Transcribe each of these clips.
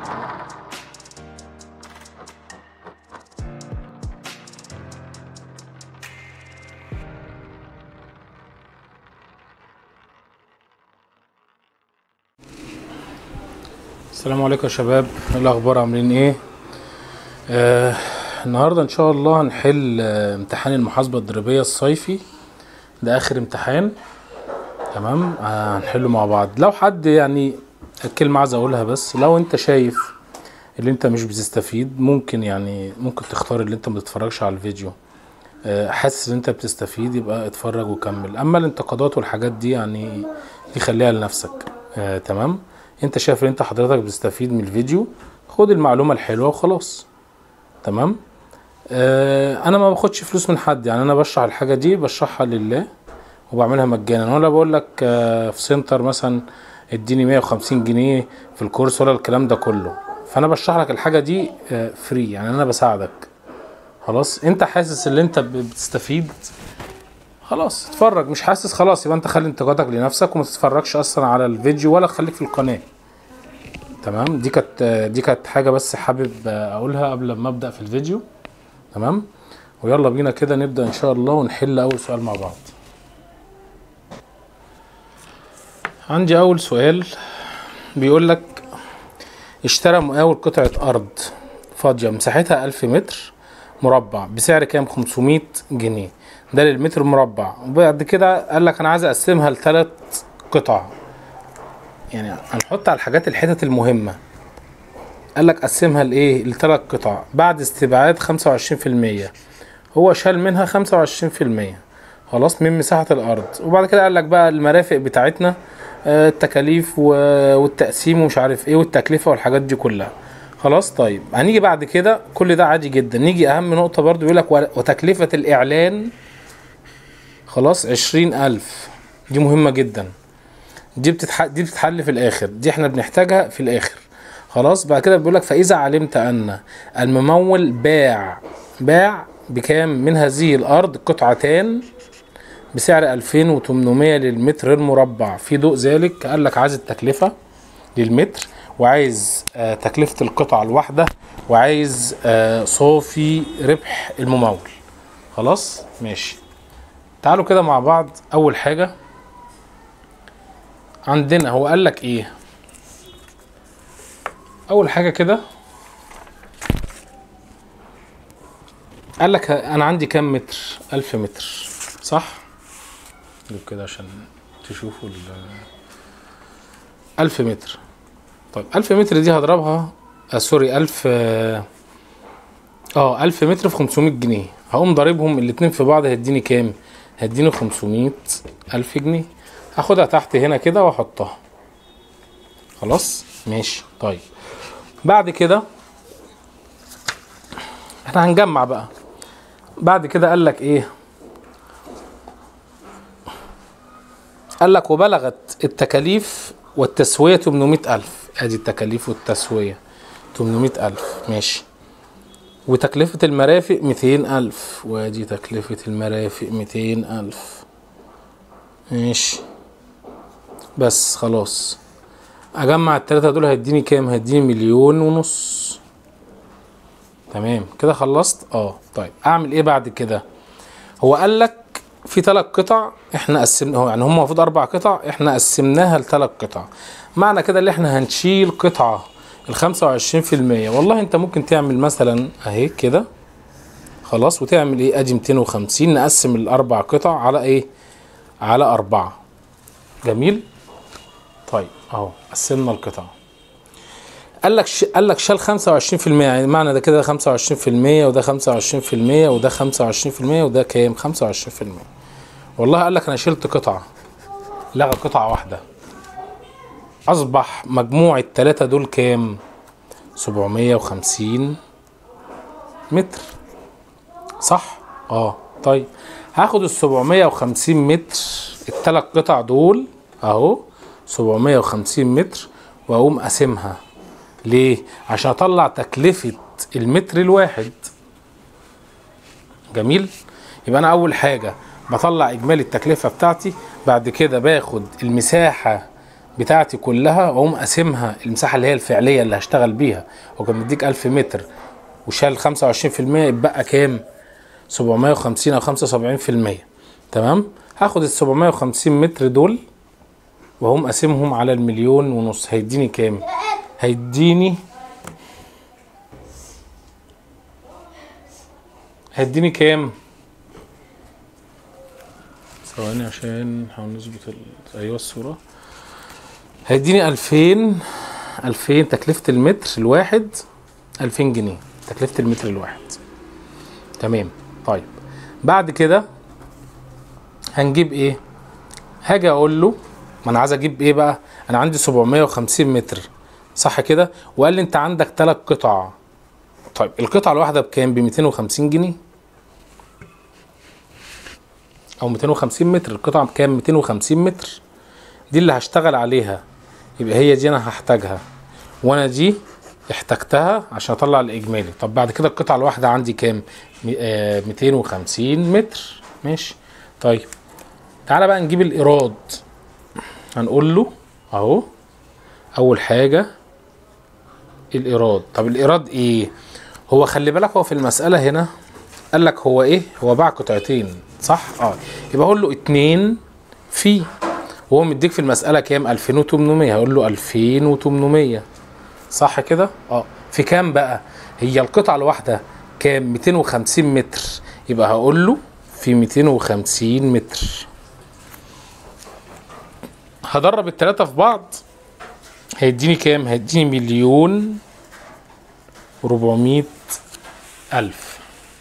السلام عليكم يا شباب ايه الاخبار عاملين ايه آه النهارده ان شاء الله هنحل آه امتحان المحاسبه الضريبيه الصيفي ده اخر امتحان تمام آه هنحله مع بعض لو حد يعني الكلمه عايز اقولها بس لو انت شايف اللي انت مش بتستفيد ممكن يعني ممكن تختار اللي انت ما تتفرجش على الفيديو آه، حاسس ان انت بتستفيد يبقى اتفرج وكمل اما الانتقادات والحاجات دي يعني دي خليها لنفسك آه تمام انت شايف ان انت حضرتك بتستفيد من الفيديو خد المعلومه الحلوه وخلاص تمام آه انا ما باخدش فلوس من حد يعني انا بشرح الحاجه دي بشرحها لله وبعملها مجانا ولا بقول لك آه في سنتر مثلا اديني 150 جنيه في الكورس ولا الكلام ده كله فانا بشرح لك الحاجه دي آه فري يعني انا بساعدك خلاص انت حاسس ان انت ب- بتستفيد خلاص اتفرج مش حاسس خلاص يبقى انت خلي انتقادك لنفسك وما تتفرجش اصلا على الفيديو ولا خليك في القناه تمام دي كانت دي كانت حاجه بس حابب اقولها قبل ما ابدا في الفيديو تمام ويلا بينا كده نبدا ان شاء الله ونحل اول سؤال مع بعض عندي اول سؤال بيقول لك اشترى مقاول قطعه ارض فاضيه مساحتها 1000 متر مربع بسعر كام 500 جنيه ده للمتر مربع وبعد كده قال لك انا عايز اقسمها لثلاث قطع يعني هنحط على الحاجات الحتت المهمة قال لك قسمها لايه لثلاث قطع بعد استبعاد 25% هو شال منها 25% خلاص من مساحة الأرض وبعد كده قال لك بقى المرافق بتاعتنا آه، التكاليف و- والتقسيم ومش عارف ايه والتكلفة والحاجات دي كلها خلاص طيب هنيجي بعد كده كل ده عادي جدا نيجي أهم نقطة برضو يقول لك وتكلفة الإعلان خلاص عشرين ألف دي مهمة جدا دي بتتح... دي بتتحل في الآخر دي احنا بنحتاجها في الآخر خلاص بعد كده بيقول لك فإذا علمت أن الممول باع باع بكام من هذه الأرض قطعتان بسعر 2800 للمتر المربع في ضوء ذلك قال لك عايز التكلفة للمتر وعايز آه تكلفة القطعة الواحدة وعايز آه صافي ربح الممول خلاص ماشي تعالوا كده مع بعض اول حاجه عندنا هو قال لك ايه اول حاجه كده قال لك انا عندي كام متر ألف متر صح نجيب كده عشان تشوفوا ال ألف متر طيب ألف متر دي هضربها آه سوري ألف آه اه 1000 متر في 500 جنيه هقوم ضاربهم الاتنين في بعض هيديني كام هيديني 500 ألف جنيه هاخدها تحت هنا كده واحطها خلاص ماشي طيب بعد كده احنا هنجمع بقى بعد كده قال لك ايه قال لك وبلغت التكاليف والتسوية 800 ألف ادي التكاليف والتسوية 800 ألف ماشي وتكلفة المرافق ميتين ألف وادي تكلفة المرافق ميتين ألف ماشي بس خلاص أجمع التلاتة دول هيديني كام هيديني مليون ونص تمام كده خلصت اه طيب أعمل إيه بعد كده هو قال لك في تلات قطع احنا قسمنا هو يعني هم المفروض أربع قطع احنا قسمناها لتلات قطع معنى كده اللي احنا هنشيل قطعة الخمسة وعشرين في المية والله انت ممكن تعمل مثلا اهي كده خلاص وتعمل ايه ادي ميتين وخمسين نقسم الاربع قطع على ايه على اربعة جميل طيب اهو قسمنا القطع قال لك ش... قال لك شال 25% يعني معنى ده كده 25% وده 25% وده 25% وده كام 25% والله قال لك انا شلت قطعه لغى قطعه واحده اصبح مجموع التلاتة دول كام 750 متر صح اه طيب هاخد ال 750 متر التلات قطع دول اهو 750 متر واقوم قاسمها ليه عشان اطلع تكلفة المتر الواحد جميل يبقى انا اول حاجة بطلع اجمالي التكلفة بتاعتي بعد كده باخد المساحة بتاعتي كلها واقوم قاسمها المساحه اللي هي الفعليه اللي هشتغل بيها هو كان مديك 1000 متر وشال 25% يبقى كام 750 او 75% تمام هاخد ال 750 متر دول وهم قاسمهم على المليون ونص هيديني كام هيديني هيديني كام ثواني عشان نحاول نظبط ال- ايوه الصوره هيديني 2000 2000 تكلفه المتر الواحد 2000 جنيه تكلفه المتر الواحد تمام طيب بعد كده هنجيب ايه هاجي اقول له ما انا عايز اجيب ايه بقى انا عندي 750 متر صح كده وقال لي انت عندك ثلاث قطع طيب القطعه الواحده بكام ب 250 جنيه او 250 متر القطعه بكام 250 متر دي اللي هشتغل عليها يبقى هي دي انا هحتاجها وانا دي احتجتها عشان اطلع الاجمالي طب بعد كده القطعه الواحده عندي كام م- آه، 250 متر ماشي طيب تعالى بقى نجيب الايراد هنقول له اهو اول حاجه الايراد طب الايراد ايه هو خلي بالك هو في المساله هنا قال لك هو ايه هو باع قطعتين صح اه يبقى اقول له اتنين في وهو مديك في المساله كام 2800 هقول له 2800 صح كده اه في كام بقى هي القطعه الواحده كام 250 متر يبقى هقول له في 250 متر هدرب التلاتة في بعض هيديني كام هيديني مليون وربعمية ألف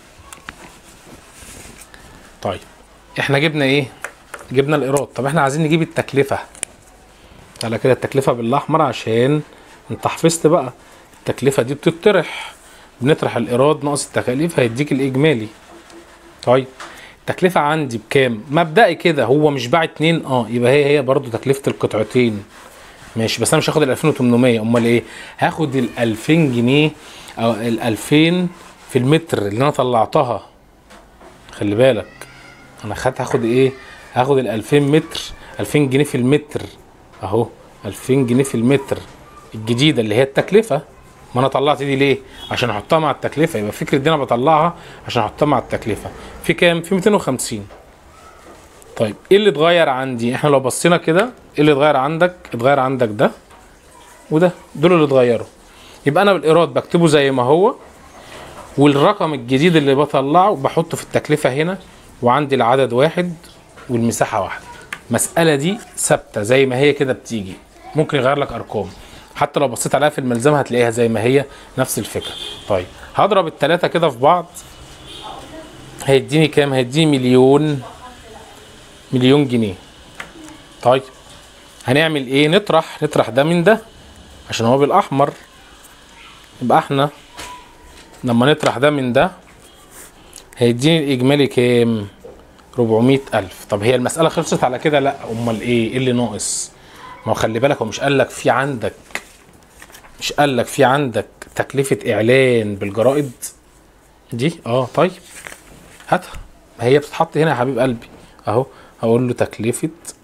طيب احنا جبنا ايه جبنا الايراد طب احنا عايزين نجيب التكلفة على كده التكلفة بالاحمر عشان انت حفظت بقى التكلفة دي بتطرح بنطرح الايراد ناقص التكاليف هيديك الاجمالي طيب التكلفة عندي بكام مبدئي كده هو مش باع اتنين اه يبقى هي هي برضو تكلفة القطعتين ماشي بس انا مش هاخد ال 2800 امال ايه هاخد ال 2000 جنيه او ال 2000 في المتر اللي انا طلعتها خلي بالك انا خدت هاخد ايه هاخد ال 2000 متر 2000 جنيه في المتر اهو 2000 جنيه في المتر الجديده اللي هي التكلفه ما انا طلعت دي ليه عشان احطها مع التكلفه يبقى فكره دي انا بطلعها عشان احطها مع التكلفه في كام في 250 طيب ايه اللي اتغير عندي احنا لو بصينا كده ايه اللي اتغير عندك اتغير عندك ده وده دول اللي اتغيروا يبقى انا بالايراد بكتبه زي ما هو والرقم الجديد اللي بطلعه بحطه في التكلفه هنا وعندي العدد واحد والمساحه واحده المساله دي ثابته زي ما هي كده بتيجي ممكن يغير لك ارقام حتى لو بصيت عليها في الملزمه هتلاقيها زي ما هي نفس الفكره طيب هضرب التلاته كده في بعض هيديني كام هيديني مليون مليون جنيه طيب هنعمل ايه نطرح نطرح ده من ده عشان هو بالاحمر يبقى احنا لما نطرح ده من ده هيديني الاجمالي كام 400 الف طب هي المساله خلصت على كده لا امال ايه ايه اللي ناقص ما هو خلي بالك هو مش قال لك في عندك مش قال لك في عندك تكلفه اعلان بالجرائد دي اه طيب هاتها ما هي بتتحط هنا يا حبيب قلبي اهو هقول له تكلفة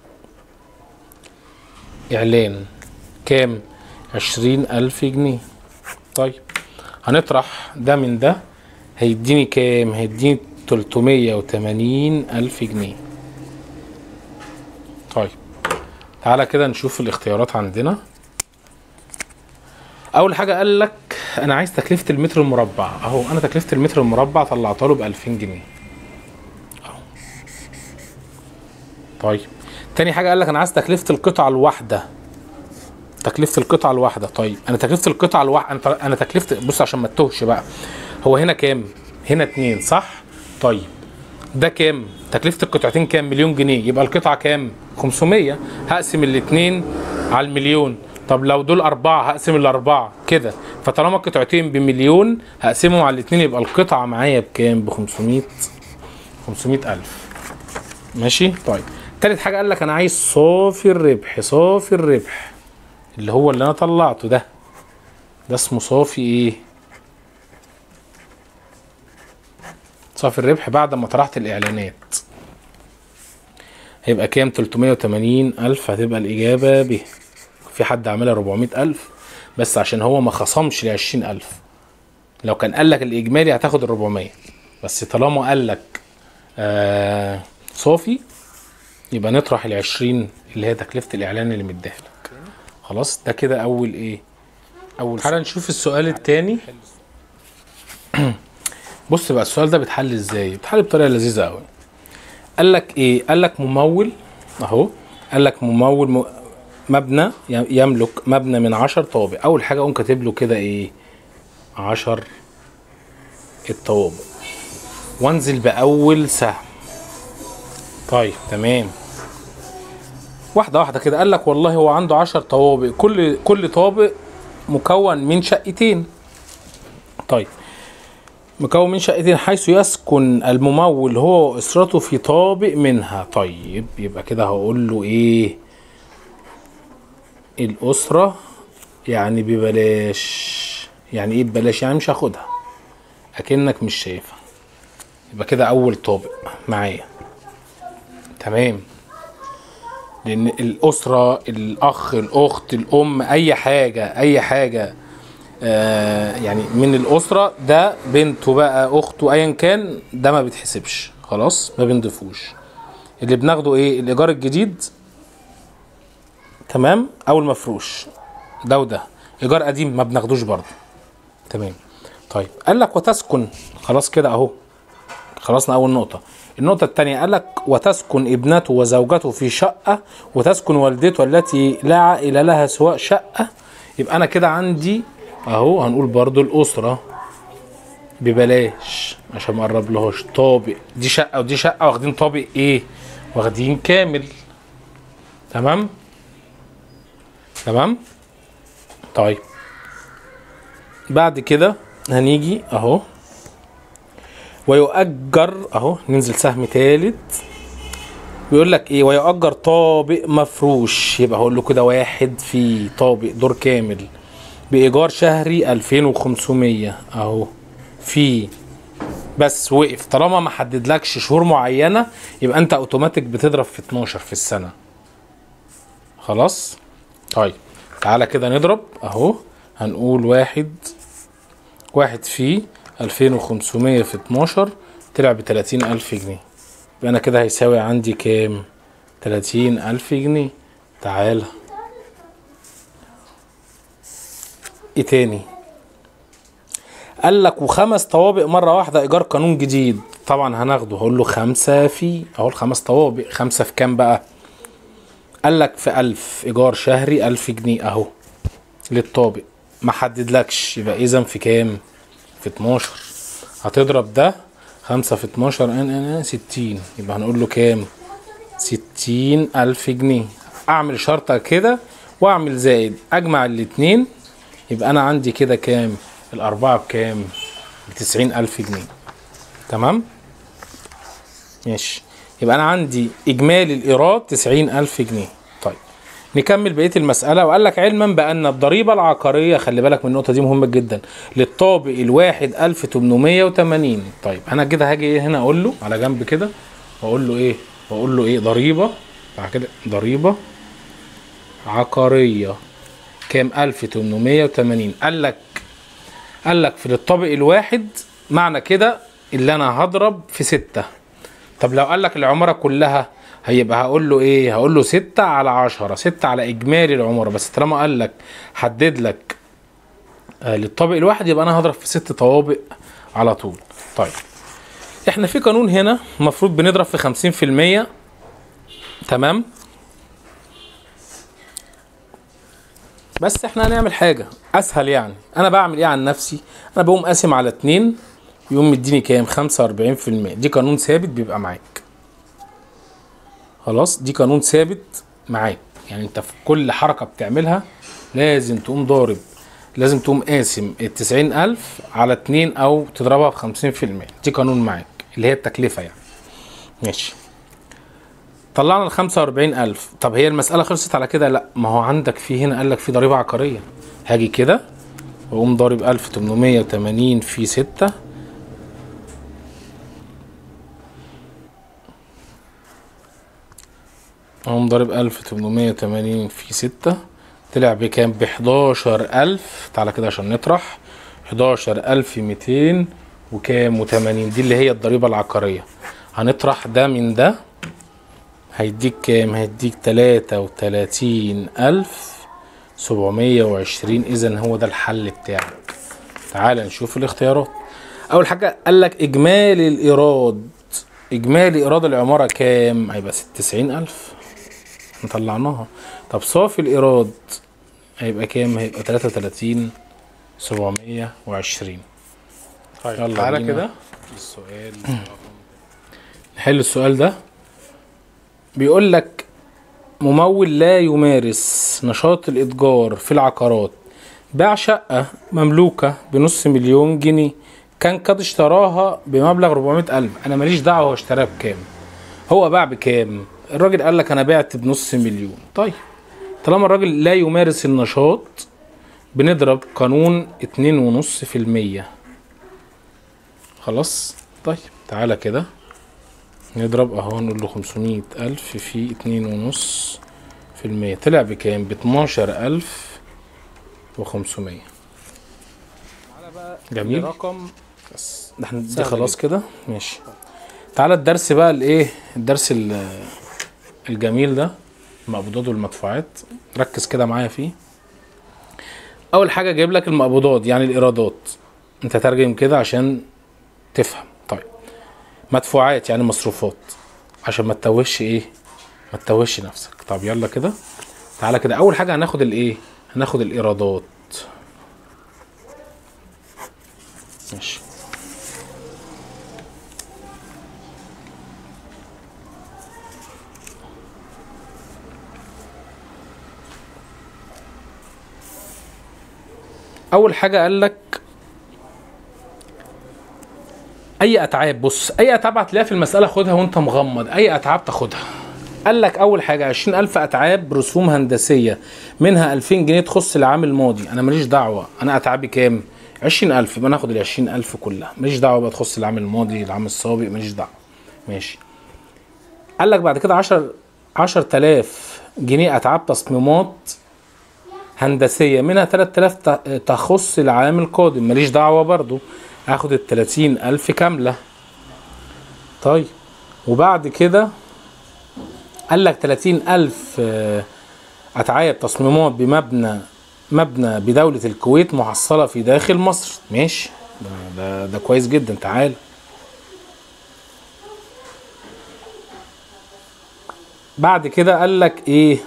اعلان كام عشرين الف جنيه طيب هنطرح ده من ده هيديني كام هيديني تلتمية وتمانين الف جنيه طيب تعالى كده نشوف الاختيارات عندنا اول حاجه قال لك انا عايز تكلفه المتر المربع اهو انا تكلفه المتر المربع طلعتها له ب 2000 جنيه طيب تاني حاجه قال لك انا عايز تكلفه القطعه الواحده تكلفه القطعه الواحده طيب انا تكلفه القطعه الواحده انا انا تكلفه بص عشان ما تتوهش بقى هو هنا كام هنا اتنين صح طيب ده كام تكلفه القطعتين كام مليون جنيه يبقى القطعه كام 500 هقسم الاتنين على المليون طب لو دول أربعة هقسم الأربعة كده فطالما القطعتين بمليون هقسمهم على الاتنين يبقى القطعة معايا بكام ب 500 500 ألف ماشي طيب تالت حاجة قال لك أنا عايز صافي الربح صافي الربح اللي هو اللي أنا طلعته ده ده اسمه صافي إيه صافي الربح بعد ما طرحت الإعلانات هيبقى كام 380 ألف هتبقى الإجابة ب في حد عاملها 400 ألف بس عشان هو ما خصمش ل 20 ألف لو كان قال لك الإجمالي هتاخد ال 400 بس طالما قال لك آه صافي يبقى نطرح ال 20 اللي هي تكلفة الإعلان اللي مديها لك خلاص ده كده أول إيه أول تعالى نشوف السؤال التاني بص بقى السؤال ده بيتحل ازاي بيتحل بطريقه لذيذه قوي قال لك ايه قال لك ممول اهو قال لك ممول م... مبنى ي- يملك مبنى من عشر طوابق اول حاجه اقوم كاتب له كده ايه عشر الطوابق وانزل باول سهم طيب تمام واحده واحده كده قال لك والله هو عنده عشر طوابق كل كل طابق مكون من شقتين طيب مكون من شقتين حيث يسكن الممول هو واسرته في طابق منها طيب يبقى كده هقول له ايه الاسره يعني ببلاش يعني ايه ببلاش يعني مش هاخدها اكنك مش شايفها يبقى كده اول طابق معايا تمام لان الاسره الاخ الاخت الام اي حاجه اي حاجه آه يعني من الاسره ده بنته بقى اخته ايا كان ده ما بيتحسبش خلاص ما بنضيفوش اللي بناخده ايه الايجار الجديد تمام او المفروش ده وده ايجار قديم ما بناخدوش برضه تمام طيب قال لك وتسكن خلاص كده اهو خلصنا اول نقطه النقطة الثانية قال لك وتسكن ابنته وزوجته في شقة وتسكن والدته التي لا عائلة لها سواء شقة يبقى أنا كده عندي أهو هنقول برضو الأسرة ببلاش عشان ما اقرب لهاش طابق دي شقة ودي شقة واخدين طابق إيه؟ واخدين كامل تمام؟ تمام؟ طيب بعد كده هنيجي أهو ويؤجر اهو ننزل سهم تالت بيقول لك ايه ويؤجر طابق مفروش يبقى هقول له كده واحد في طابق دور كامل بايجار شهري 2500 اهو في بس وقف طالما ما حددلكش شهور معينه يبقى انت اوتوماتيك بتضرب في 12 في السنه خلاص طيب تعالى كده نضرب اهو هنقول واحد واحد في 2500 في 12 طلع ب 30000 جنيه يبقى انا كده هيساوي عندي كام 30000 جنيه تعالى ايه تاني قال لك وخمس طوابق مره واحده ايجار قانون جديد طبعا هناخده هقول له خمسه في اهو الخمس طوابق خمسه في كام بقى قال لك في 1000 ايجار شهري 1000 جنيه اهو للطابق ما حددلكش يبقى اذا في كام في 12 هتضرب ده خمسة في 12 ان ان ان 60 يبقى هنقول له كام 60 ألف جنيه أعمل شرطة كده وأعمل زائد أجمع الاتنين يبقى أنا عندي كده كام الأربعة بكام بتسعين ألف جنيه تمام ماشي يبقى أنا عندي إجمالي الإيراد تسعين ألف جنيه طيب نكمل بقيه المساله وقال لك علما بان الضريبه العقاريه خلي بالك من النقطه دي مهمه جدا للطابق الواحد 1880 طيب انا كده هاجي هنا اقول له على جنب كده واقول له ايه واقول له ايه ضريبه بعد كده ضريبه عقاريه كام 1880 قال لك قال لك في الطابق الواحد معنى كده اللي انا هضرب في ستة طب لو قال لك العماره كلها هيبقى هقول له ايه هقول له ستة على عشرة ستة على اجمالي العمارة بس طالما قال لك حدد لك آه للطابق الواحد يبقى انا هضرب في ست طوابق على طول طيب احنا في قانون هنا المفروض بنضرب في خمسين في المية تمام بس احنا هنعمل حاجة اسهل يعني انا بعمل ايه عن نفسي انا بقوم قاسم على اتنين يقوم مديني كام خمسة واربعين في المية دي قانون ثابت بيبقى معاك خلاص دي قانون ثابت معاك يعني انت في كل حركة بتعملها لازم تقوم ضارب لازم تقوم قاسم التسعين ألف على اتنين أو تضربها بخمسين في المية دي قانون معاك اللي هي التكلفة يعني ماشي طلعنا ال 45000 طب هي المسألة خلصت على كده لا ما هو عندك في هنا قال لك في ضريبة عقارية هاجي كده واقوم ضارب 1880 في 6 اقوم ضارب 1880 في 6 طلع بكام ب 11000 تعالى كده عشان نطرح 11200 وكام و80 دي اللي هي الضريبة العقارية هنطرح ده من ده هيديك كام هيديك 33720 اذا هو ده الحل بتاعك تعال نشوف الاختيارات اول حاجة قال لك اجمالي الايراد اجمالي ايراد العمارة كام هيبقى 90000 احنا طلعناها طب صافي الايراد هيبقى كام هيبقى 33 720 طيب يلا تعالى بينا. كده السؤال نحل السؤال ده بيقول لك ممول لا يمارس نشاط الإتجار في العقارات باع شقة مملوكة بنص مليون جنيه كان قد اشتراها بمبلغ 400 ألف أنا ماليش دعوة هو اشتراها بكام هو باع بكام الراجل قال لك أنا بعت بنص مليون طيب طالما الراجل لا يمارس النشاط بنضرب قانون اتنين ونص في المية خلاص طيب تعالى كده نضرب اهو نقول له 500 ألف في اتنين ونص في المية طلع بكام باتناشر ألف وخمسمية جميل رقم بس ده احنا دي سهل خلاص كده ماشي تعالى الدرس بقى الايه الدرس ال- الجميل ده المقبوضات والمدفوعات ركز كده معايا فيه اول حاجه جايب لك المقبوضات يعني الايرادات انت ترجم كده عشان تفهم طيب مدفوعات يعني مصروفات عشان ما تتوهش ايه ما تتوهش نفسك طب يلا كده تعالى كده اول حاجه هناخد الايه هناخد الايرادات ماشي اول حاجه قال لك اي اتعاب بص اي اتعاب هتلاقيها في المساله خدها وانت مغمض اي اتعاب تاخدها قال لك اول حاجه 20000 اتعاب رسوم هندسيه منها 2000 جنيه تخص العام الماضي انا ماليش دعوه انا اتعابي كام 20000 يبقى ناخد ال 20000 كلها ماليش دعوه بقى تخص العام الماضي العام السابق ماليش دعوه ماشي قال لك بعد كده 10 10000 جنيه اتعاب تصميمات هندسيه منها 3000 ت- تخص العام القادم ماليش دعوه برضو هاخد ال 30000 كامله طيب وبعد كده قال لك 30000 آه، اتعاب تصميمات بمبنى مبنى بدولة الكويت محصلة في داخل مصر ماشي ده, ده, ده كويس جدا تعال بعد كده قال لك ايه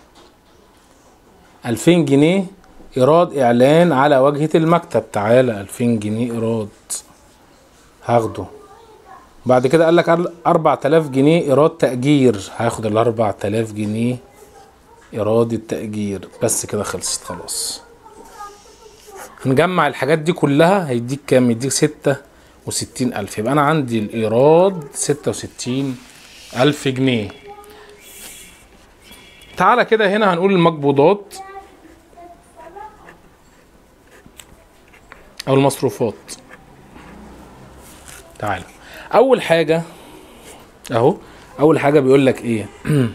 2000 جنيه ايراد اعلان على واجهة المكتب تعالى 2000 جنيه ايراد هاخده بعد كده قال لك 4000 جنيه ايراد تأجير هاخد ال 4000 جنيه ايراد التأجير بس كده خلصت خلاص هنجمع الحاجات دي كلها هيديك كام يديك ستة وستين ألف يبقى أنا عندي الإيراد ستة وستين ألف جنيه تعالى كده هنا هنقول المقبوضات أو المصروفات تعالى أول حاجة أهو أول حاجة بيقول لك إيه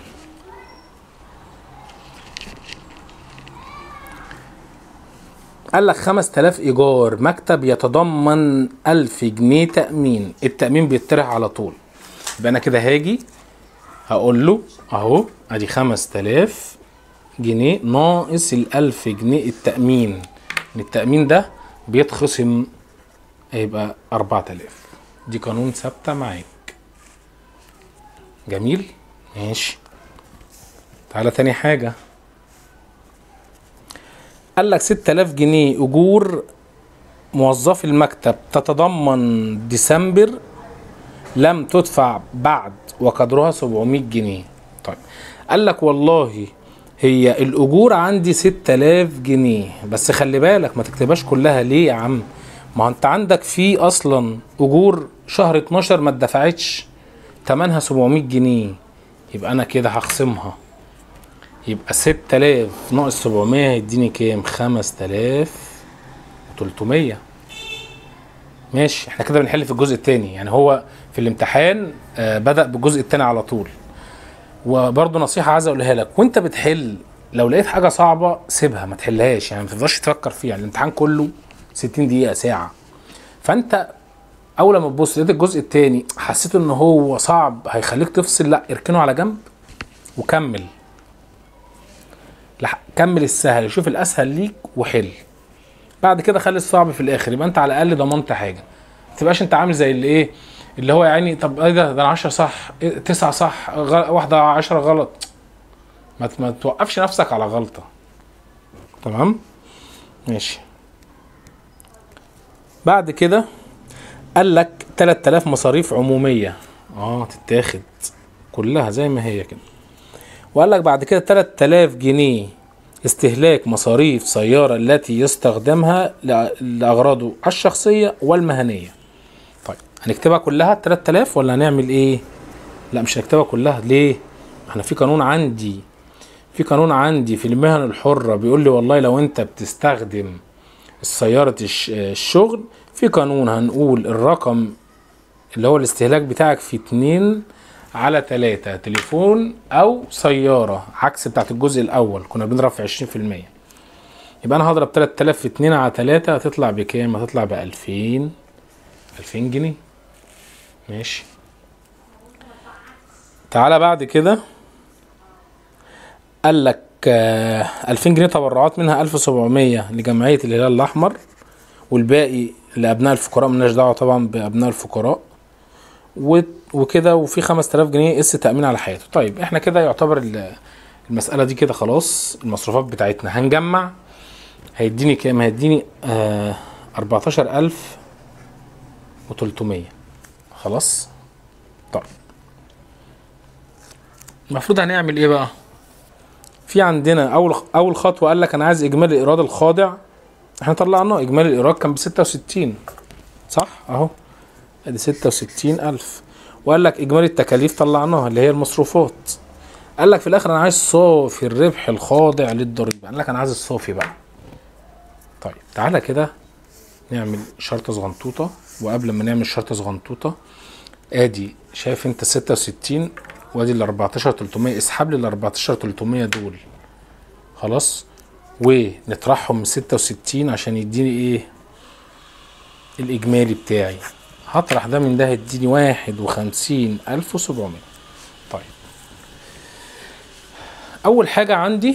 قال لك 5000 ايجار مكتب يتضمن 1000 جنيه تامين التامين بيطرح على طول يبقى انا كده هاجي هقول له اهو ادي 5000 جنيه ناقص ال 1000 جنيه التامين التامين ده بيتخصم هيبقى 4000 دي قانون ثابته معاك جميل ماشي تعالى تاني حاجه قال لك 6000 جنيه اجور موظفي المكتب تتضمن ديسمبر لم تدفع بعد وقدرها 700 جنيه طيب قال لك والله هي الاجور عندي 6000 جنيه بس خلي بالك ما تكتبهاش كلها ليه يا عم ما هو انت عندك في اصلا اجور شهر 12 ما اتدفعتش تمنها 700 جنيه يبقى انا كده هخصمها يبقى 6000 ناقص 700 هيديني كام 5300 ماشي احنا كده بنحل في الجزء الثاني يعني هو في الامتحان آه بدأ بالجزء الثاني على طول وبرضه نصيحة عايز اقولها لك وانت بتحل لو لقيت حاجه صعبه سيبها ما تحلهاش يعني ما تفضلش تفكر فيها الامتحان كله 60 دقيقه ساعه فانت اول ما تبص لقيت الجزء التاني حسيت ان هو صعب هيخليك تفصل لا اركنه على جنب وكمل لح- كمل السهل شوف الاسهل ليك وحل بعد كده خلي الصعب في الاخر يبقى انت على الاقل ضمنت حاجه ما تبقاش انت عامل زي اللي ايه اللي هو يعني طب ايه ده ده انا 10 صح إيه 9 صح غل... واحده 10 غلط ما ت- ما توقفش نفسك على غلطه تمام ماشي بعد كده قال لك 3000 مصاريف عموميه اه تتاخد كلها زي ما هي كده وقال لك بعد كده 3000 جنيه استهلاك مصاريف سيارة التي يستخدمها لأ- لأغراضه الشخصية والمهنية طيب هنكتبها كلها 3000 ولا هنعمل ايه لا مش هنكتبها كلها ليه احنا في قانون عندي في قانون عندي في المهن الحرة بيقول لي والله لو انت بتستخدم السيارة الش- الشغل في قانون هنقول الرقم اللي هو الاستهلاك بتاعك في اتنين على تلاتة تليفون او سيارة عكس بتاعت الجزء الاول كنا بنضرب في عشرين في المية يبقى انا هضرب تلات تلاف في اتنين على تلاتة هتطلع بكام هتطلع بألفين ألفين جنيه ماشي تعالى بعد كده قال لك آه، 2000 جنيه تبرعات منها 1700 لجمعية الهلال الأحمر والباقي لأبناء الفقراء ملناش دعوة طبعا بأبناء الفقراء و- وكده وفي 5000 جنيه قسط تأمين على حياته طيب احنا كده يعتبر ال- المسألة دي كده خلاص المصروفات بتاعتنا هنجمع هيديني كام هيديني آه 14300 خلاص طيب المفروض هنعمل ايه بقى في عندنا اول اول خطوه قال لك انا عايز اجمالي الايراد الخاضع احنا طلعناه اجمالي الايراد كان ب 66 صح اهو ادي 66000 وقال لك اجمالي التكاليف طلعناها اللي هي المصروفات قال لك في الاخر انا عايز صافي الربح الخاضع للضريبه قال لك انا عايز الصافي بقى طيب تعالى كده نعمل شرطه صغنطوطه وقبل ما نعمل شرطه صغنطوطه ادي شايف انت 66 وادي ال 14300 اسحب لي ال 14300 دول خلاص ونطرحهم من 66 عشان يديني ايه الاجمالي بتاعي هطرح ده من ده هيديني واحد وخمسين الف وسبعمية طيب اول حاجة عندي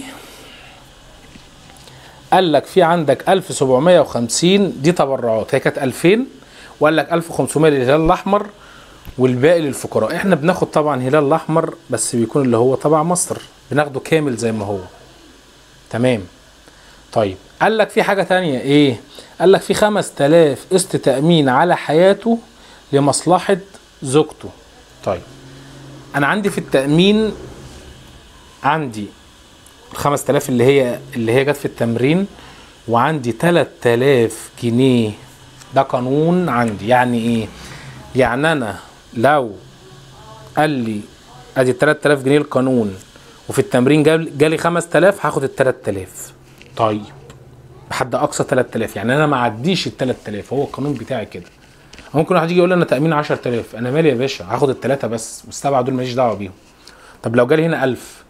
قال لك في عندك 1750 دي تبرعات هي كانت 2000 وقال لك 1500 للهلال الاحمر والباقي للفقراء احنا بناخد طبعا هلال الاحمر بس بيكون اللي هو تبع مصر بناخده كامل زي ما هو تمام طيب قال لك في حاجة تانية ايه قال لك في 5000 قسط تأمين على حياته لمصلحة زوجته طيب انا عندي في التأمين عندي ال 5000 اللي هي اللي هي جت في التمرين وعندي 3000 جنيه ده قانون عندي يعني ايه يعني انا لو قال لي ادي 3000 جنيه القانون وفي التمرين جاب- جالي 5000 هاخد ال 3000 طيب بحد اقصى 3000 يعني انا ما عديش ال 3000 هو القانون بتاعي كده ممكن واحد يجي يقول لي انا تامين 10000 انا مالي يا باشا هاخد الثلاثه بس والسبعه دول ماليش دعوه بيهم طب لو جالي هنا 1000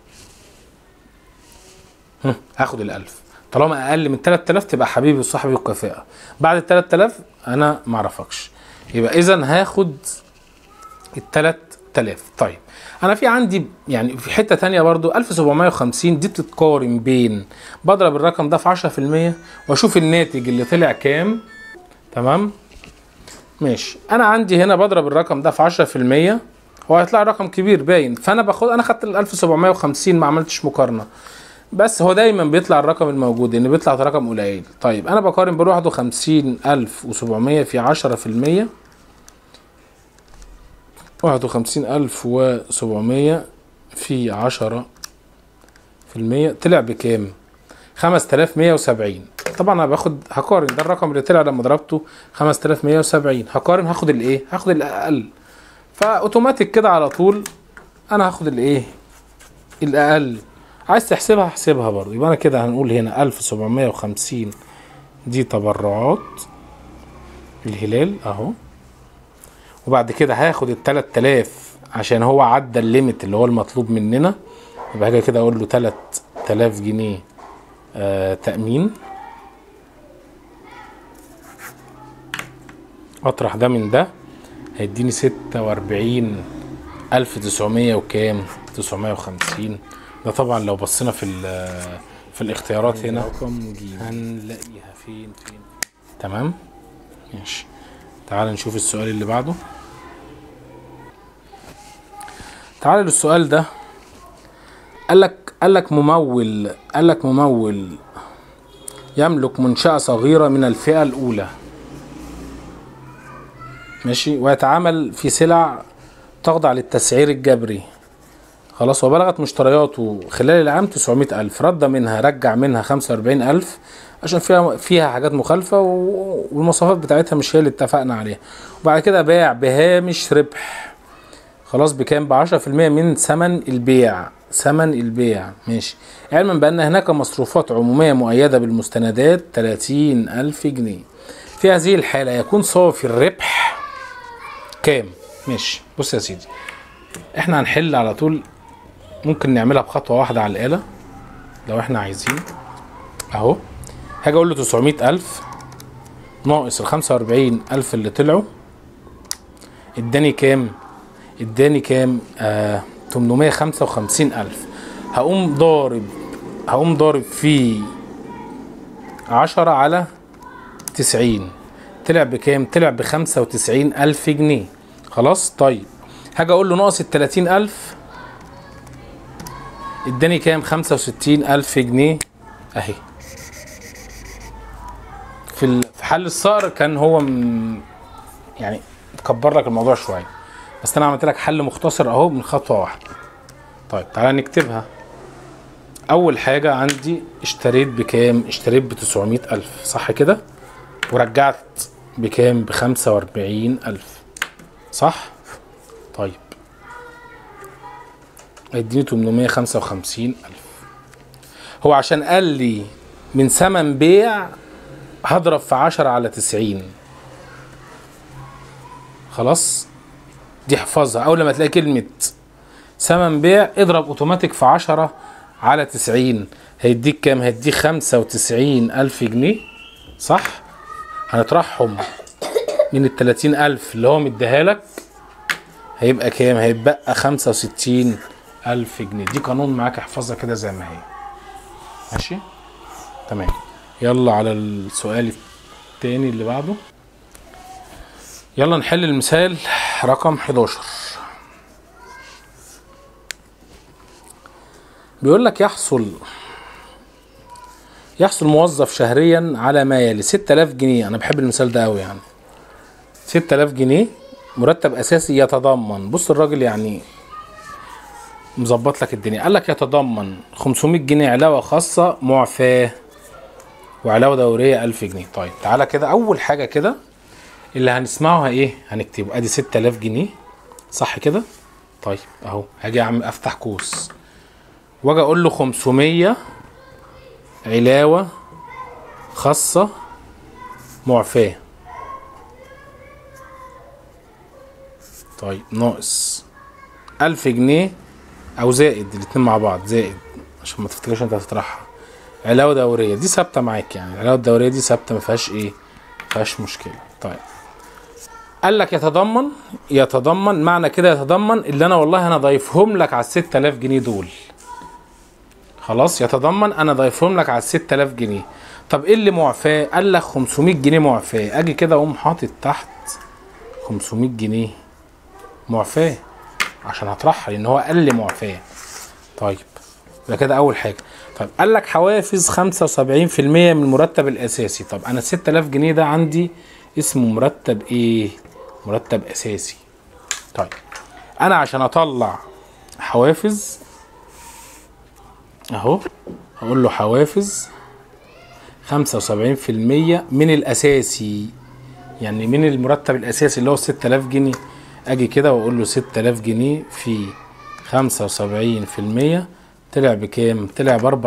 هم، هاخد ال 1000 طالما اقل من 3000 تبقى حبيبي وصاحبي وكفاءه بعد ال 3000 انا ما اعرفكش يبقى اذا هاخد ال 3000 طيب انا في عندي يعني في حته تانية برضو 1750 دي بتتقارن بين بضرب الرقم ده في 10% واشوف الناتج اللي طلع كام تمام ماشي انا عندي هنا بضرب الرقم ده في 10% هو هيطلع رقم كبير باين فانا باخد انا خدت ال 1750 ما عملتش مقارنه بس هو دايما بيطلع الرقم الموجود ان بيطلع رقم قليل طيب انا بقارن بال 51700 في 10% 51700 في 10 في المية طلع بكام؟ 5170 طبعا انا باخد هقارن ده الرقم اللي طلع لما ضربته 5170 هقارن هاخد الايه؟ هاخد الاقل فاوتوماتيك كده على طول انا هاخد الايه؟ الاقل عايز تحسبها احسبها برضه يبقى انا كده هنقول هنا 1750 دي تبرعات الهلال اهو وبعد كده هاخد ال 3000 عشان هو عدى الليميت اللي هو المطلوب مننا يبقى هاجي كده اقول له 3000 تلاف جنيه آه تأمين اطرح ده من ده هيديني ستة واربعين الف تسعمية وكام تسعمية وخمسين ده طبعا لو بصينا في ال- في الاختيارات هنا رقم ج هنلاقيها فين فين تمام ماشي تعال نشوف السؤال اللي بعده تعال للسؤال ده قال لك قال لك ممول قال لك ممول يملك منشأة صغيرة من الفئة الأولى ماشي ويتعامل في سلع تخضع للتسعير الجبري خلاص وبلغت مشترياته خلال العام 900 ألف رد منها رجع منها 45 ألف عشان فيها فيها حاجات مخالفة و- والمواصفات بتاعتها مش هي اللي اتفقنا عليها وبعد كده باع بهامش ربح خلاص بكام ب 10% من ثمن البيع ثمن البيع ماشي علما بأن هناك مصروفات عمومية مؤيدة بالمستندات 30 ألف جنيه في هذه الحالة يكون صافي الربح كام ماشي بص يا سيدي احنا هنحل على طول ممكن نعملها بخطوة واحدة على الآلة لو احنا عايزين اهو هاجي اقول له 900 ألف ناقص ال 45 ألف اللي طلعوا اداني كام؟ اداني كام؟ آه 855 ألف هقوم ضارب هقوم ضارب في 10 على 90 طلع بكام؟ طلع ب 95 ألف جنيه خلاص طيب هاجي اقول له ناقص ال 30 ألف اداني كام 65 ألف جنيه اهي في ال- في حل الصقر كان هو م... يعني كبر لك الموضوع شويه بس انا عملت لك حل مختصر اهو من خطوه واحده طيب تعالى نكتبها اول حاجه عندي اشتريت بكام اشتريت ب 900 الف صح كده ورجعت بكام ب 45 الف صح طيب اديني 855 الف هو عشان قال لي من ثمن بيع هضرب في 10 على 90 خلاص دي احفظها اول لما تلاقي كلمة ثمن بيع اضرب اوتوماتيك في 10 على 90 هيديك كام هيديك 95 الف جنيه صح هنطرحهم من ال 30 الف اللي هو مديها لك هيبقى كام هيبقى 65 الف جنيه دي قانون معاك احفظها كده زي ما هي ماشي تمام يلا على السؤال التاني اللي بعده يلا نحل المثال رقم 11 بيقول لك يحصل يحصل موظف شهريا على ما يلي 6000 جنيه انا بحب المثال ده قوي يعني 6000 جنيه مرتب اساسي يتضمن بص الراجل يعني مظبط لك الدنيا قال لك يتضمن 500 جنيه علاوه خاصه معفاه وعلاوه دوريه 1000 جنيه طيب تعالى كده اول حاجه كده اللي هنسمعه ايه هنكتبه ادي 6000 جنيه صح كده طيب اهو هاجي اعمل افتح قوس واجي اقول له 500 علاوه خاصه معفاه طيب ناقص 1000 جنيه او زائد الاتنين مع بعض زائد عشان ما تفتكرش انت هتطرحها علاوه دوريه دي ثابته معاك يعني العلاوه الدوريه دي ثابته ما فيهاش ايه ما فيهاش مشكله طيب قال لك يتضمن يتضمن معنى كده يتضمن اللي انا والله انا ضايفهم لك على ال 6000 جنيه دول خلاص يتضمن انا ضايفهم لك على ال 6000 جنيه طب ايه اللي معفاه قال لك 500 جنيه معفاه اجي كده اقوم حاطط تحت 500 جنيه معفاه عشان هطرحها لان هو قال لي معفاه طيب يبقى كده اول حاجه طيب قال لك حوافز 75% من المرتب الاساسي طب انا 6000 جنيه ده عندي اسمه مرتب ايه مرتب اساسي طيب انا عشان اطلع حوافز اهو هقول له حوافز 75% من الاساسي يعني من المرتب الاساسي اللي هو 6000 جنيه اجي كده واقول له 6000 جنيه في 75% طلع بكام طلع ب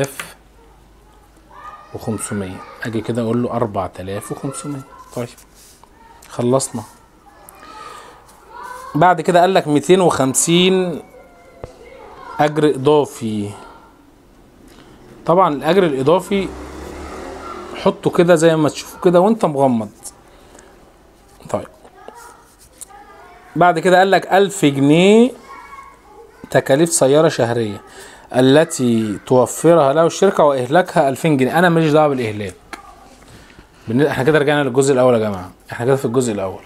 4500 اجي كده اقول له 4500 طيب خلصنا بعد كده قال لك 250 اجر اضافي طبعا الاجر الاضافي حطه كده زي ما تشوفه كده وانت مغمض طيب بعد كده قال لك ألف جنيه تكاليف سيارة شهرية التي توفرها له الشركة وإهلاكها 2000 جنيه أنا ماليش دعوة بالإهلاك بالن- احنا كده رجعنا للجزء الأول يا جماعة احنا كده في الجزء الأول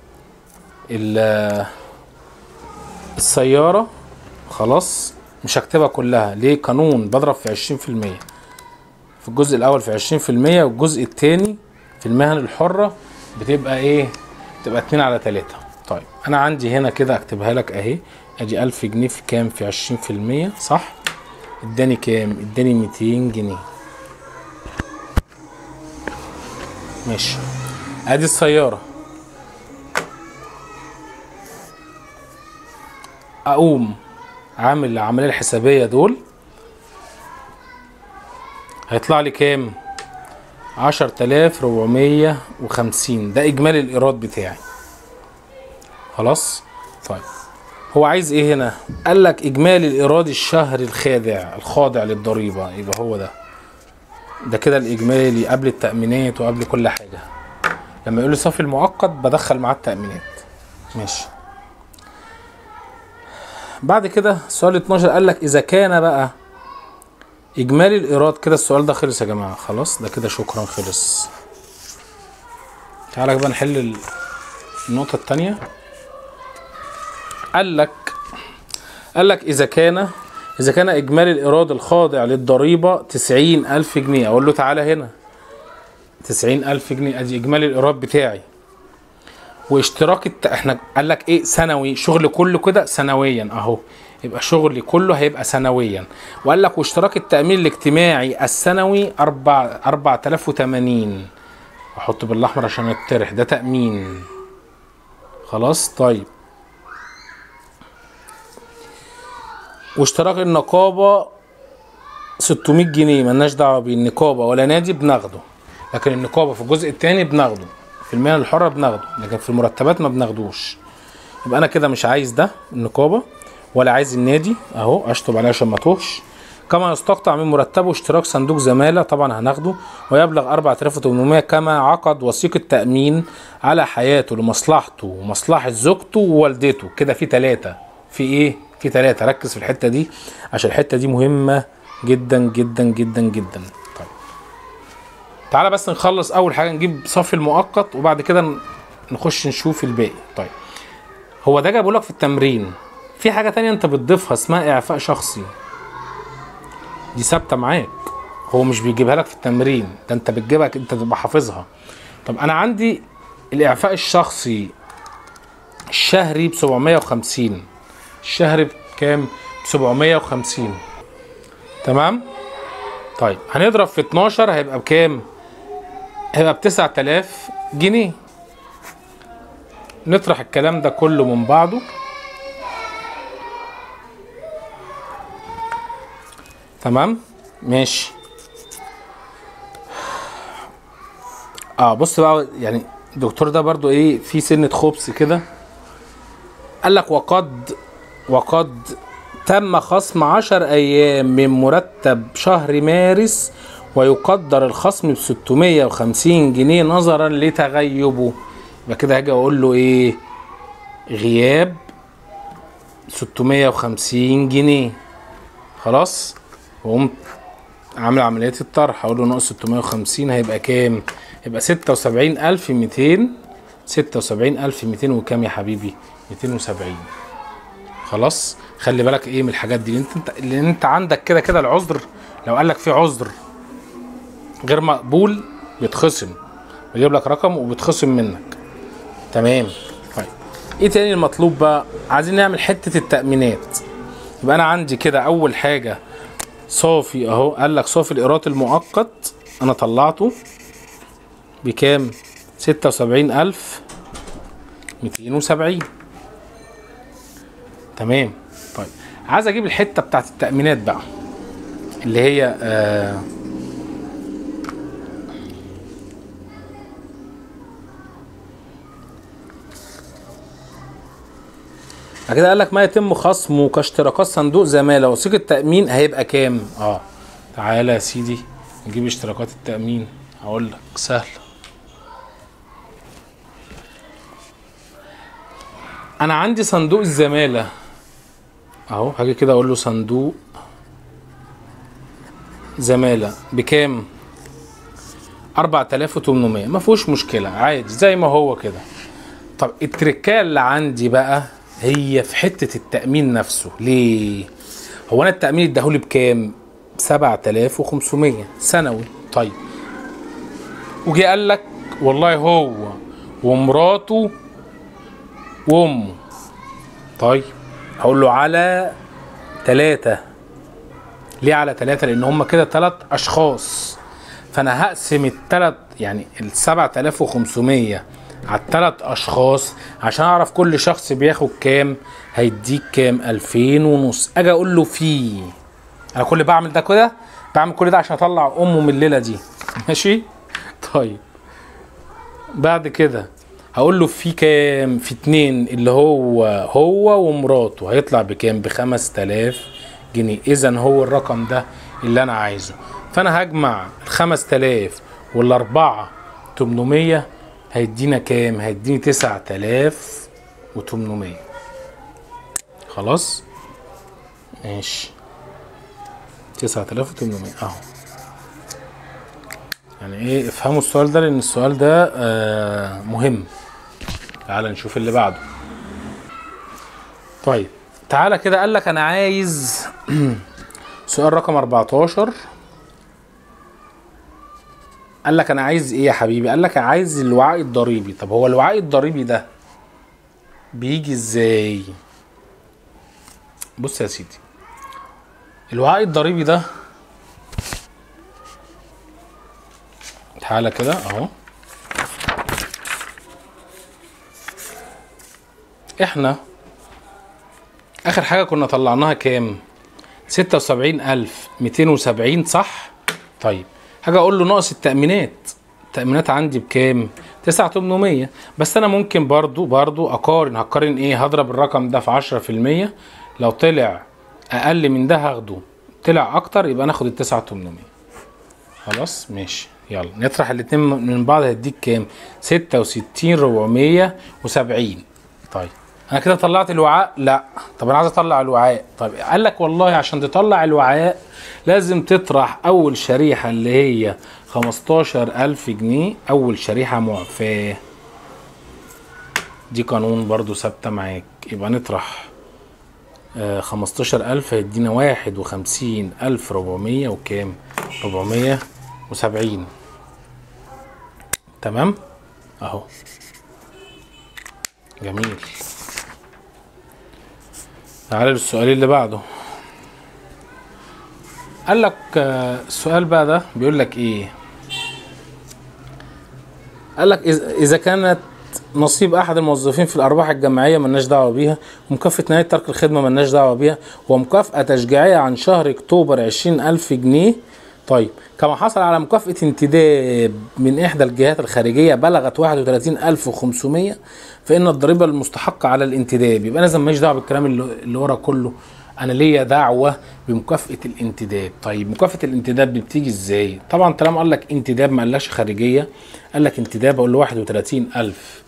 ال- السيارة خلاص مش هكتبها كلها ليه قانون بضرب في 20% في الجزء الأول في 20% والجزء التاني في المهن الحرة بتبقى ايه بتبقى 2 على 3 طيب انا عندي هنا كده اكتبها لك اهي ادي 1000 جنيه في كام في 20% صح اداني كام اداني 200 جنيه ماشي ادي السيارة اقوم عامل العملية الحسابية دول هيطلع لي كام عشر تلاف ربعمية وخمسين ده إجمالي الإيراد بتاعي خلاص طيب هو عايز إيه هنا قال لك إجمالي الإيراد الشهري الخادع الخاضع للضريبة يبقى هو ده ده كده الإجمالي قبل التأمينات وقبل كل حاجة لما يقول لي صافي المؤقت بدخل معاه التأمينات ماشي بعد كده سؤال 12 قال لك إذا كان بقى اجمالي الايراد كده السؤال ده خلص يا جماعه خلاص ده كده شكرا خلص تعالى بقى نحل ال- النقطه التانية قال لك قال لك اذا كان اذا كان اجمالي الايراد الخاضع للضريبه تسعين الف جنيه اقول له تعالى هنا تسعين الف جنيه ادي اجمالي الايراد بتاعي واشتراك الت... احنا قال لك ايه سنوي شغل كله كده سنويا اهو يبقى شغلي كله هيبقى سنويا وقال لك واشتراك التأمين الاجتماعي السنوي 4 4080 احط بالاحمر عشان يتطرح ده تأمين خلاص طيب واشتراك النقابة 600 جنيه ملناش دعوة بالنقابة ولا نادي بناخده لكن النقابة في الجزء التاني بناخده في المهن الحرة بناخده لكن في المرتبات ما بناخدوش يبقى انا كده مش عايز ده النقابة ولا عايز النادي اهو اشطب عليه عشان ما توهش كما يستقطع من مرتبه اشتراك صندوق زمالة طبعا هناخده ويبلغ 4800 كما عقد وثيقة تأمين على حياته لمصلحته ومصلحة زوجته ووالدته كده في ثلاثة في ايه في ثلاثة ركز في الحتة دي عشان الحتة دي مهمة جدا جدا جدا جدا طيب تعالى بس نخلص اول حاجة نجيب صافي المؤقت وبعد كده ن- نخش نشوف الباقي طيب هو ده جابه لك في التمرين في حاجة تانية انت بتضيفها اسمها اعفاء شخصي دي ثابتة معاك هو مش بيجيبها لك في التمرين ده انت بتجيبها انت تبقى حافظها طب انا عندي الاعفاء الشخصي الشهري ب 750 الشهري بكام ب 750 تمام طيب هنضرب في 12 هيبقى بكام هيبقى ب 9000 جنيه نطرح الكلام ده كله من بعضه تمام ماشي اه بص بقى يعني الدكتور ده برضو ايه في سنة خبز كده قال لك وقد وقد تم خصم عشر ايام من مرتب شهر مارس ويقدر الخصم ب 650 جنيه نظرا لتغيبه يبقى كده هاجي اقول له ايه غياب 650 جنيه خلاص وقمت عامل عملية الطرح اقول له ناقص 650 هيبقى كام؟ هيبقى 76200 76200 وكام يا حبيبي؟ 270 خلاص خلي بالك ايه من الحاجات دي انت انت اللي انت عندك كده كده العذر لو قال لك في عذر غير مقبول بيتخصم بيجيب لك رقم وبيتخصم منك تمام طيب ايه تاني المطلوب بقى عايزين نعمل حته التامينات يبقى انا عندي كده اول حاجه صافي اهو قال لك صافي الايراد المؤقت انا طلعته بكام 76270 تمام طيب عايز اجيب الحته بتاعت التامينات بقى اللي هي آه بعد كده قال لك ما يتم خصمه كاشتراكات صندوق زماله وثيقه تامين هيبقى كام اه تعالى يا سيدي نجيب اشتراكات التأمين هقول لك سهل انا عندي صندوق الزمالة اهو هاجي كده اقول له صندوق زمالة بكام 4800 ما فيهوش مشكلة عادي زي ما هو كده طب التركايه اللي عندي بقى هي في حتة التأمين نفسه ليه هو انا التأمين اداهولي بكام 7500 سنوي طيب وجي قال لك والله هو ومراته وامه طيب هقول له على ثلاثة ليه على ثلاثة لان هم كده ثلاث اشخاص فانا هقسم الثلاث يعني ال 7500 على الثلاث اشخاص عشان اعرف كل شخص بياخد كام هيديك كام 2000 ونص اجي اقول له في انا كل بعمل ده كده بعمل كل ده عشان اطلع امه من الليله دي ماشي طيب بعد كده هقول له في كام في اتنين اللي هو هو ومراته هيطلع بكام ب 5000 جنيه اذا هو الرقم ده اللي انا عايزه فانا هجمع ال 5000 والاربعه 800 هيدينا كام هيديني 9800 خلاص ماشي 9800 اهو يعني ايه افهموا السؤال ده لان السؤال ده آه مهم تعال نشوف اللي بعده طيب تعالى كده قال لك انا عايز سؤال رقم 14 قال لك انا عايز ايه يا حبيبي قال لك عايز الوعاء الضريبي طب هو الوعاء الضريبي ده بيجي ازاي بص يا سيدي الوعاء الضريبي ده تعالى كده اهو احنا اخر حاجه كنا طلعناها كام 76270 صح طيب هاجي اقول له ناقص التامينات التامينات عندي بكام 9800 بس انا ممكن برضو برضو اقارن هقارن ايه هضرب الرقم ده في 10% لو طلع اقل من ده هاخده طلع اكتر يبقى ناخد ال 9800 خلاص ماشي يلا نطرح الاتنين من بعض هيديك كام 66470 طيب انا كده طلعت الوعاء لا طب انا عايز اطلع الوعاء طب قال لك والله عشان تطلع الوعاء لازم تطرح اول شريحة اللي هي 15000 جنيه اول شريحة معفاة دي قانون برضو ثابتة معاك يبقى نطرح آه 15000 هيدينا واحد وخمسين ألف ربعمية وكام ربعمية وسبعين تمام اهو جميل تعالى للسؤال اللي بعده قال لك آه، السؤال بقى ده بيقول لك ايه قال لك إذا- اذا كانت نصيب احد الموظفين في الارباح الجماعيه ملناش دعوه بيها ومكافاه نهايه ترك الخدمه ملناش دعوه بيها ومكافاه تشجيعيه عن شهر اكتوبر عشرين الف جنيه طيب كما حصل على مكافأة انتداب من إحدى الجهات الخارجية بلغت 31500 فإن الضريبة المستحقة على الانتداب يبقى أنا لازم ماليش دعوة بالكلام اللي اللي ورا كله أنا ليا دعوة بمكافأة الانتداب طيب مكافأة الانتداب دي بتيجي إزاي؟ طبعا طالما قال لك انتداب ما قالكش خارجية قال لك انتداب أقول له 31000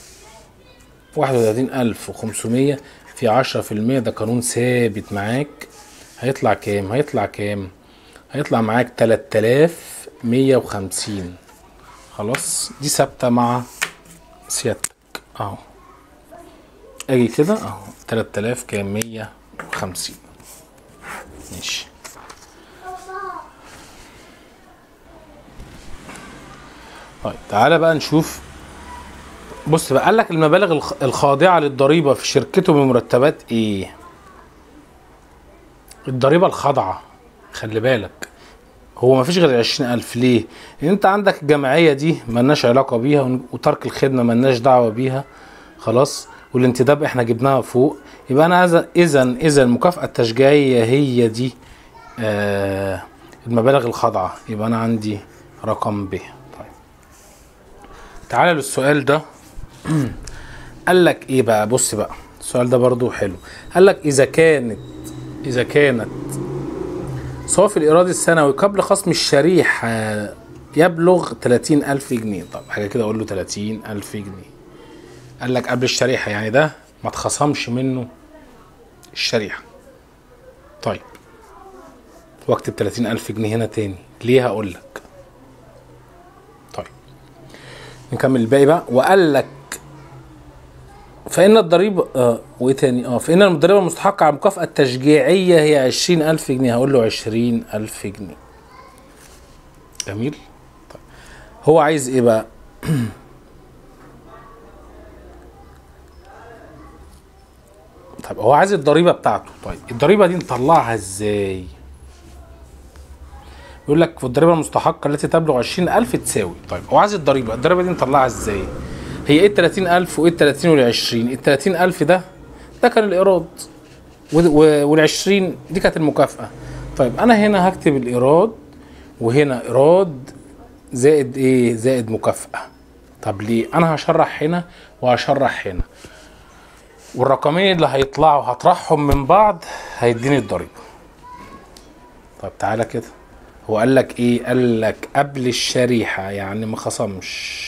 31500 في 10% ده قانون ثابت معاك هيطلع كام؟ هيطلع كام؟ هيطلع معاك 3150 خلاص دي ثابته مع سيادتك اهو اجي كده اهو 3000 كام 150 ماشي طيب تعالى بقى نشوف بص بقى قال لك المبالغ الخ- الخاضعه للضريبه في شركته بمرتبات ايه الضريبه الخاضعه خلي بالك هو ما فيش غير عشرين ألف ليه؟ لأن أنت عندك الجمعية دي ملناش علاقة بيها ون- وترك الخدمة ملناش دعوة بيها خلاص والانتداب احنا جبناها فوق يبقى أنا إذا إذا إذا المكافأة التشجيعية هي دي آه المبالغ الخاضعة يبقى أنا عندي رقم ب طيب تعالى للسؤال ده قال لك إيه بقى بص بقى السؤال ده برضو حلو قال لك إذا كانت إذا كانت صافي الإيراد السنوي قبل خصم الشريحة يبلغ 30000 جنيه طب حاجة كده أقول له 30000 جنيه قال لك قبل الشريحة يعني ده ما اتخصمش منه الشريحة طيب واكتب 30000 جنيه هنا تاني ليه هقول لك طيب نكمل الباقي بقى وقال لك فإن الضريبة آه وإيه تاني؟ آه فإن الضريبة المستحقة على المكافأة التشجيعية هي عشرين ألف جنيه هقول له عشرين ألف جنيه. جميل؟ طيب هو عايز إيه بقى؟ طيب هو عايز الضريبة بتاعته، طيب الضريبة دي نطلعها إزاي؟ يقول لك في الضريبة المستحقة التي تبلغ عشرين ألف تساوي، طيب هو عايز الضريبة، الضريبة دي نطلعها إزاي؟ هي ايه ال 30000 وايه ال 30 وال 20 ال 30000 ده ده كان الايراد وال 20 دي كانت المكافاه طيب انا هنا هكتب الايراد وهنا ايراد زائد ايه زائد مكافاه طب ليه انا هشرح هنا وهشرح هنا والرقمين اللي هيطلعوا هطرحهم من بعض هيديني الضريبه طب تعالى كده هو قال لك ايه قال لك قبل الشريحه يعني ما خصمش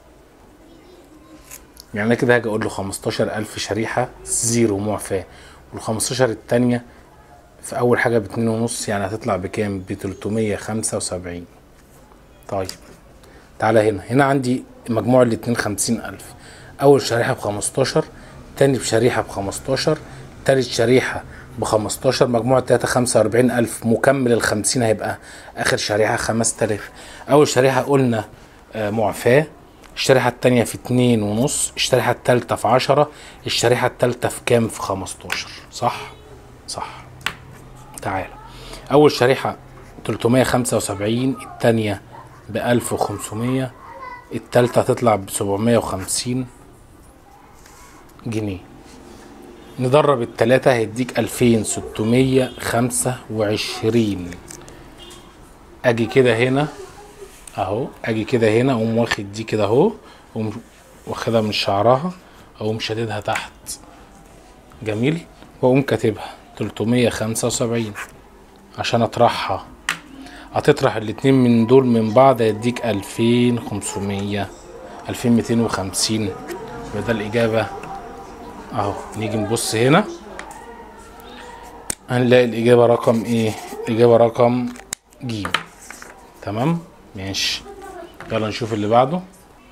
يعني انا كده هاجي اقول له 15000 شريحه زيرو معفاه وال 15 التانية في اول حاجه باتنين ونص يعني هتطلع بكام ب 375 طيب تعالى هنا هنا عندي مجموع الاتنين 50000 اول شريحه ب 15 تاني بشريحه ب 15 تالت شريحه ب 15 مجموع التلاته 45000 مكمل ال 50 هيبقى اخر شريحه 5000 اول شريحه قلنا آه معفاه الشريحة التانية في اتنين ونص الشريحة التالتة في عشرة الشريحة التالتة في كام في خمستاشر صح صح تعالى أول شريحة تلتمية خمسة وسبعين التانية بألف وخمسمية التالتة هتطلع بسبعمية وخمسين جنيه نضرب التلاتة هيديك ألفين ستمية خمسة وعشرين أجي كده هنا اهو اجي كده هنا اقوم واخد دي كده اهو اقوم واخدها من شعرها اقوم شاددها تحت جميل واقوم كاتبها 375 عشان اطرحها هتطرح الاتنين من دول من بعض هيديك 2500 2250 يبقى ده الاجابه اهو نيجي نبص هنا هنلاقي الاجابه رقم ايه الاجابه رقم ج تمام ماشي يلا نشوف اللي بعده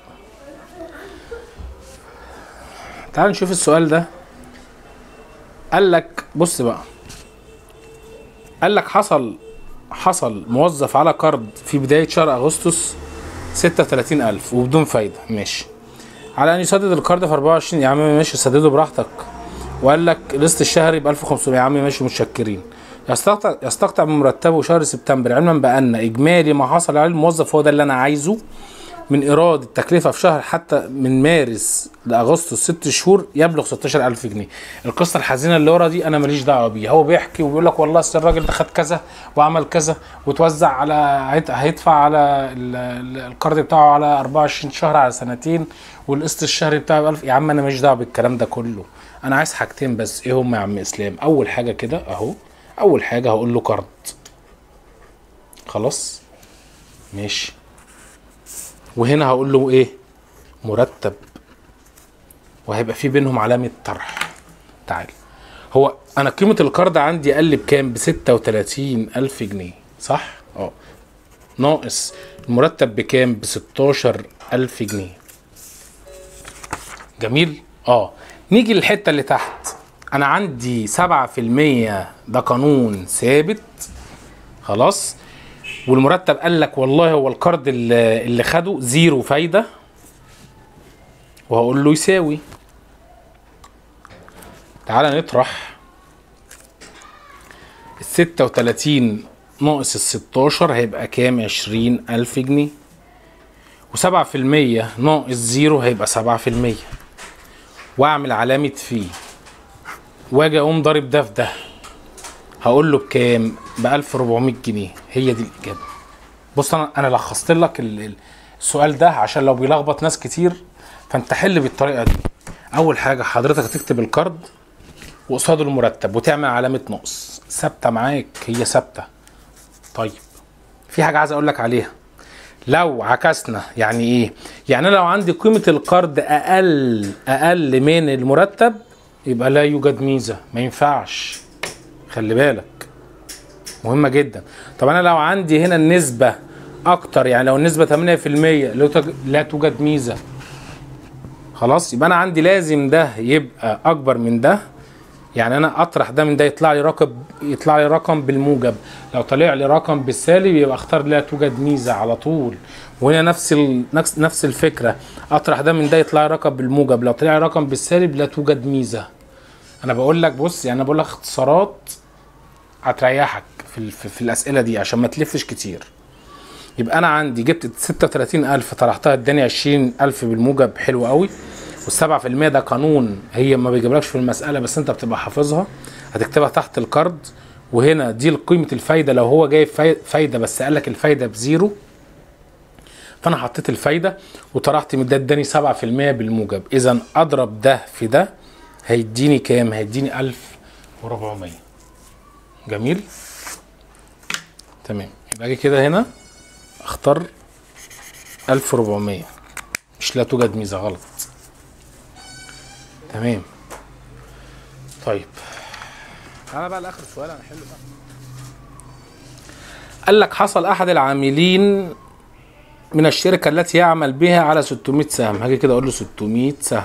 تعال نشوف السؤال ده قال لك بص بقى قال لك حصل حصل موظف على قرض في بداية شهر أغسطس ستة وتلاتين ألف وبدون فايدة ماشي على أن يسدد القرض في أربعة وعشرين يا عم ماشي سدده براحتك وقال لك القسط الشهري بألف وخمسمية يا عم ماشي متشكرين يستقطع يستقطع من مرتبه شهر سبتمبر علما بان اجمالي ما حصل عليه الموظف هو ده اللي انا عايزه من ايراد التكلفه في شهر حتى من مارس لاغسطس ست شهور يبلغ 16000 جنيه القصه الحزينه اللي ورا دي انا ماليش دعوه بيها هو بيحكي وبيقول لك والله اصل الراجل ده خد كذا وعمل كذا وتوزع على هيت- هيدفع على ال- ال- القرض بتاعه على 24 شهر على سنتين والقسط الشهري بتاعه ب 1000 يا عم انا ماليش دعوه بالكلام ده كله انا عايز حاجتين بس ايه هم يا عم اسلام اول حاجه كده اهو اول حاجه هقول له قرض خلاص ماشي وهنا هقول له ايه مرتب وهيبقى في بينهم علامه طرح تعال هو انا قيمه القرض عندي قل بكام ب 36 الف جنيه صح اه ناقص المرتب بكام ب 16 الف جنيه جميل اه نيجي للحته اللي تحت انا عندي 7% ده قانون ثابت خلاص والمرتب قال لك والله هو القرض اللي, اللي خده زيرو فايده وهقول له يساوي تعالى نطرح ال 36 ناقص ال 16 هيبقى كام؟ 20 ألف جنيه وسبعة في المية ناقص زيرو هيبقى سبعة في المية واعمل علامة في واجي اقوم ضارب ده في ده هقول له بكام؟ ب 1400 جنيه هي دي الإجابة بص أنا أنا لخصت لك ال- ال- السؤال ده عشان لو بيلخبط ناس كتير فأنت حل بالطريقة دي أول حاجة حضرتك هتكتب القرض وقصاده المرتب وتعمل علامة نقص ثابتة معاك هي ثابتة طيب في حاجه عايز اقول لك عليها لو عكسنا يعني ايه يعني أنا لو عندي قيمه القرض اقل اقل من المرتب يبقى لا يوجد ميزه ما ينفعش خلي بالك مهمه جدا طب انا لو عندي هنا النسبه اكتر يعني لو النسبه 8% لا توج- لا توجد ميزه خلاص يبقى انا عندي لازم ده يبقى اكبر من ده يعني انا اطرح ده من ده يطلع لي رقم يطلع لي رقم بالموجب لو طلع لي رقم بالسالب يبقى اختار لا توجد ميزه على طول وهنا نفس ال... نفس نفس الفكره اطرح ده من ده يطلع لي رقم بالموجب لو طلع لي رقم بالسالب لا توجد ميزه انا بقول لك بص يعني انا بقول لك اختصارات هتريحك في, ال... في, في الاسئله دي عشان ما تلفش كتير يبقى انا عندي جبت 36000 طرحتها اداني 20000 بالموجب حلو قوي وال7% ده قانون هي ما بيجيبلكش في المساله بس انت بتبقى حافظها هتكتبها تحت القرض وهنا دي قيمه الفايده لو هو جايب فاي- فايده بس قال لك الفايده بزيرو فانا حطيت الفايده وطرحت من ده اداني 7% بالموجب اذا اضرب ده في ده هيديني كام هيديني 1400 جميل تمام يبقى اجي كده هنا اختار 1400 مش لا توجد ميزه غلط تمام طيب تعالى بقى لاخر سؤال انا حلو بقى قال لك حصل احد العاملين من الشركه التي يعمل بها على 600 سهم هاجي كده اقول له 600 سهم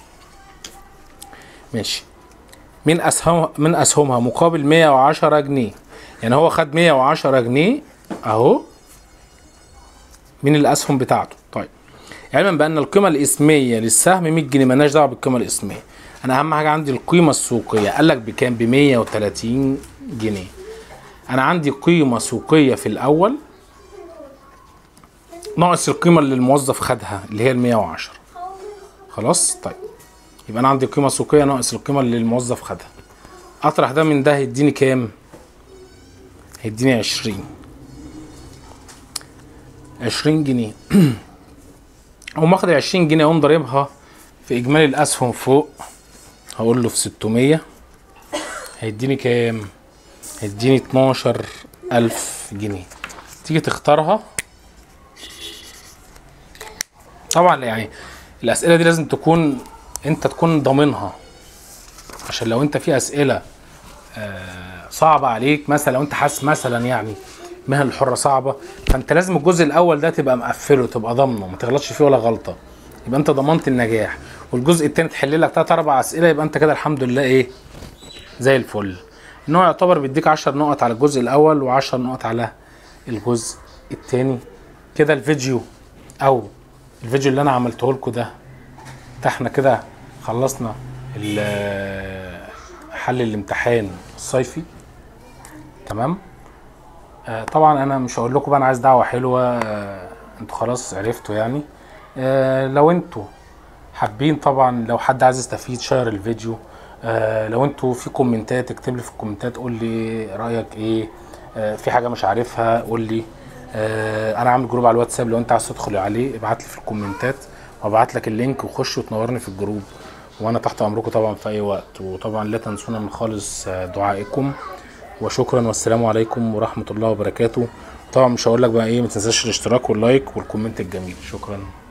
ماشي من اسهم من اسهمها مقابل 110 جنيه يعني هو خد 110 جنيه اهو من الاسهم بتاعته طيب علما بان القيمه الاسميه للسهم 100 جنيه مالناش دعوه بالقيمه الاسميه انا اهم حاجه عندي القيمه السوقيه قال لك بكام ب 130 جنيه انا عندي قيمه سوقيه في الاول ناقص القيمه اللي الموظف خدها اللي هي ال 110 خلاص طيب يبقى انا عندي قيمه سوقيه ناقص القيمه اللي الموظف خدها اطرح ده من ده هيديني كام هيديني 20 20 جنيه اقوم واخد ال 20 جنيه اقوم ضاربها في اجمالي الاسهم فوق هقول له في 600 هيديني كام هيديني 12000 جنيه تيجي تختارها طبعا يعني الاسئله دي لازم تكون انت تكون ضامنها عشان لو انت في اسئله آه، صعبه عليك مثلا لو انت حاسس مثلا يعني مهن الحره صعبه فانت لازم الجزء الاول ده تبقى مقفله تبقى ضامنه ما تغلطش فيه ولا غلطه يبقى انت ضمنت النجاح والجزء التاني تحل لك تلات اربع اسئله يبقى انت كده الحمد لله ايه زي الفل ان هو يعتبر بيديك 10 نقط على الجزء الاول و10 نقط على الجزء التاني كده الفيديو او الفيديو اللي انا عملته لكم ده ده احنا كده خلصنا ال- حل الامتحان الصيفي تمام آه طبعا انا مش هقول لكم بقى انا عايز دعوه حلوه آه انتوا خلاص عرفتوا يعني آه لو انتوا حابين طبعا لو حد عايز يستفيد شير الفيديو آه لو انتوا في كومنتات اكتب لي في الكومنتات قول لي رايك ايه آه في حاجه مش عارفها قول لي آه انا عامل جروب على الواتساب لو انت عايز تدخل عليه ابعت لي في الكومنتات وابعت لك اللينك وخش وتنورني في الجروب وانا تحت امركم طبعا في اي وقت وطبعا لا تنسونا من خالص آه، دعائكم وشكرا والسلام عليكم ورحمه الله وبركاته طبعا مش هقول لك بقى ايه ما تنساش الاشتراك واللايك والكومنت الجميل شكرا